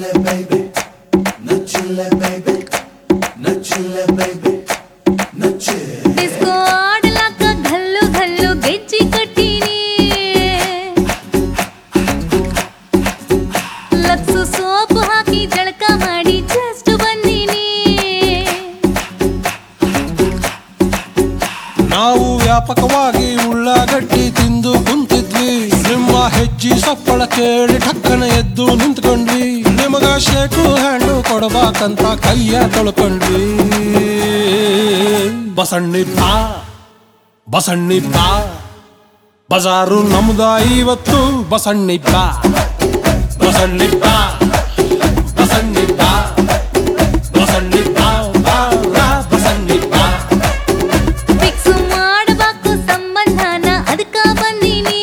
chille baby, no chille baby, no chille baby, no chille. Disco ಆಡ್ಲಾಕ ಘಲ್ಲು ಘಲ್ಲು ಗೆಜ್ಜಿ ಕಟ್ಟೀನಿ ಲಕ್ಸು ಸೋಪು ಹಾಕಿ ಜಳಕ ಮಾಡಿ ಜಸ್ಟ್ ಬಂದೀನಿ ನಾವು ವ್ಯಾಪಕವಾಗಿ ಉಳ್ಳಾಗಡ್ಡಿ ತಿಂದು ಕುಂತಿದ್ವಿ ನಿಮ್ಮ ಹೆಜ್ಜಿ ಸಪ್ಪಳ ಕೇಳಿ ಠಕ್ಕನ ಎದ್ದು ನಿಂತ್ಕೊಂಡ್ವಿ ನಿಮಗ ಶೇಕು ಹ್ಯಾಂಡು ಕೊಡಬೇಕಂತ ಕೈಯ ತೊಳ್ಕೊಂಡ್ವಿ ಬಸಣ್ಣಿ ಬಾ ಬಸಣ್ಣಿ ಬಾ ಬಜಾರು ನಮ್ದ ಇವತ್ತು ಬಸಣ್ಣಿ ಬಾ ಬಸಣ್ಣಿ ಬಾ ಬಸಣ್ಣಿ ಬಾ ಬಸಣ್ಣಿ ಬಾ ಬಾ ಬಾ, ಬಸಣ್ಣಿ ಬಾ ಫಿಕ್ಸ್ ಮಾಡಬೇಕು ಸಂಬಂಧನ ಅದಕ್ಕ ಬಂದೀನಿ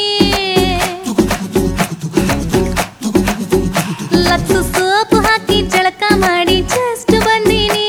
ಲಕ್ಸು ಸೋಪು ಹಾಕಿ ಜಳಕ ಮಾಡಿ ಜಸ್ಟ್ ಬಂದೀನಿ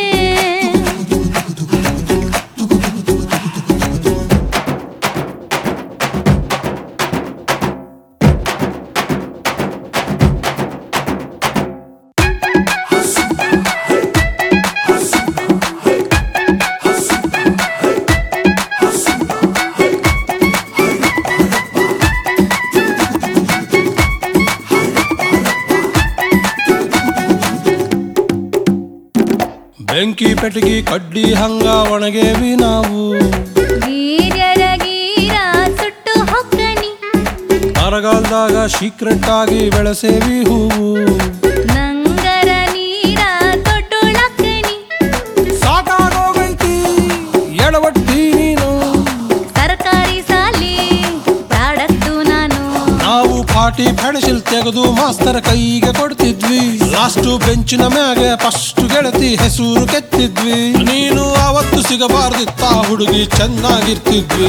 ಬೆಂಕಿ ಪೆಟಗಿ ಕಡ್ಡಿ ಹಂಗ ಒಣಗೇವಿ ನಾವು ವೀರ್ಯರ ಗೀರ ಸುಟ್ಟು ಹೊಕ್ಕಣಿ ಬರಗಾಲದಾಗ ಸೀಕ್ರೆಟ್ ಆಗಿ ಬೆಳೆಸೇವಿ ಹೂವು ನಂಗರ ನೀರ ತೊಟ್ಟುಳಕ್ಕಣಿ ಸಾಕಾಗೋಗೈತಿ ಎಡವಟ್ಟಿ ನೀನು ಸರ್ಕಾರಿ ಸಾಲಿ ಪ್ರಾಡಕ್ಟು ನಾನು ನಾವು ಪಾಟಿ ಪೆಣಸಿಲ್ ತೆಗೆದು ಮಾಸ್ತರ ಕೈಗೆ ಕೊಡ್ತಿದ್ವಿ ಲಾಸ್ಟ್ ಬೆಂಚಿನ ಮ್ಯಾಗೆ ಫಸ್ಟ್ ಗೆಳತಿ ಹೆಸರು ಕೆತ್ತಿದ್ವಿ ನೀನು ಅವತ್ತು ಸಿಗಬಾರ್ದಿತ್ತ ಹುಡುಗಿ ಚೆನ್ನಾಗಿರ್ತಿದ್ವಿ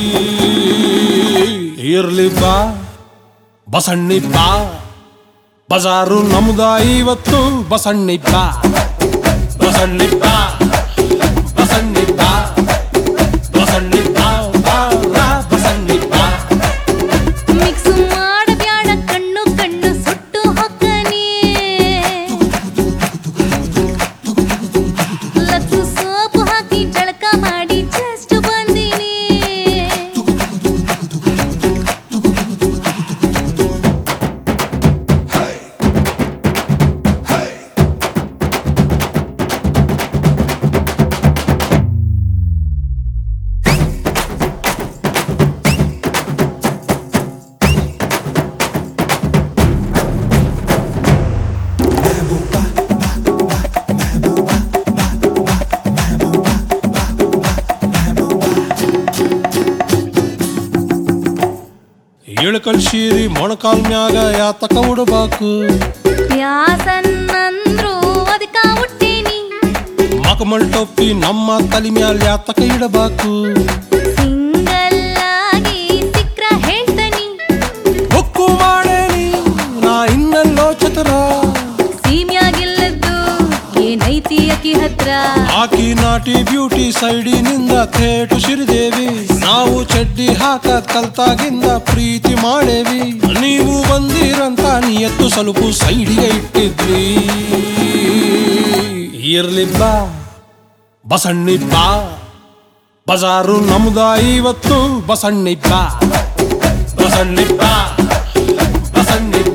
ಇರ್ಲಿ ಬಾ ಬಸಣ್ಣಿ ಬಾ ಬಜಾರು ನಮ್ದ ಇವತ್ತು ಬಸಣ್ಣಿ ಬಾ ಬಸಣ್ಣಿ ಬಾ ಬಸಣ್ಣಿ ಬಾ ಬಸಣ್ಣಿ ಬಾ ಬಾ ಬಾ, ಬಸಣ್ಣಿ ಬಾ ಮಿಕ್ಸ್ ಮಾಡಬ್ಯಾಡ ಕಣ್ಣು ಕಣ್ಣು ಸುಟ್ಟು ಹೊಕ್ಕನಿ ಲಕ್ಸು ಸೋಪು ಹಾಕಿ ಜಳಕ ಮಾಡಿ ಜಸ್ಟ್ ಬಂದೀನಿ ಇಳಕಲ್ ಶೀರಿ ಮೊಣಕಾಲ್ ಮ್ಯಾಗ ಯಾತಕ ಉಡಬೇಕು ಯಾಸನ್ನಂದ್ರು ಅದಕ್ಕ ಹುಟ್ಟೀನಿ ಮಕಮಲ್ ಟೊಪ್ಪಿ ನಮ್ಮ ತಲೆ ಮ್ಯಾಲ ಯಾತಕ ಇಡಬೇಕು ಸಿಂಗಲ್ ಆಗಿ ಸಿಕ್ರ ಹೇಳ್ತನಿ ಬುಕ್ಕು ಮಾಡೇನಿ ನಾ ಇನ್ನೆಲ್ಲೋ ಚತುರ ಸೀಮ್ಯಾಗಿಲ್ಲದ್ದು ಏನೈತಿ ಅಕಿ ಹತ್ರ ಆಕಿ ನಾಟಿ ಬ್ಯೂಟಿ ಸೈಡಿನಿಂದ ಥೇಟು ಸಿರಿದೇವಿ ನಾವು ಚಡ್ಡಿ ಹಾಕದ್ ಕಲ್ತಾಗಿಂದ ಪ್ರೀತಿ ಮಾಡೇವಿ ನೀವು ಬಂದಿರಂತ ನಿಯತ್ತು ಸ್ವಲ್ಪ ಸೈಡಿಗೆ ಇಟ್ಟಿದ್ವಿ ಇರ್ಲಿ ಬಾ ಬಸಣ್ಣಿ ಬಾ ಬಜಾರು ನಮ್ದ ಇವತ್ತು ಬಸಣ್ಣಿ ಬಾ ಬಸಣ್ಣಿ ಬಾ ಬಸಣ್ಣಿ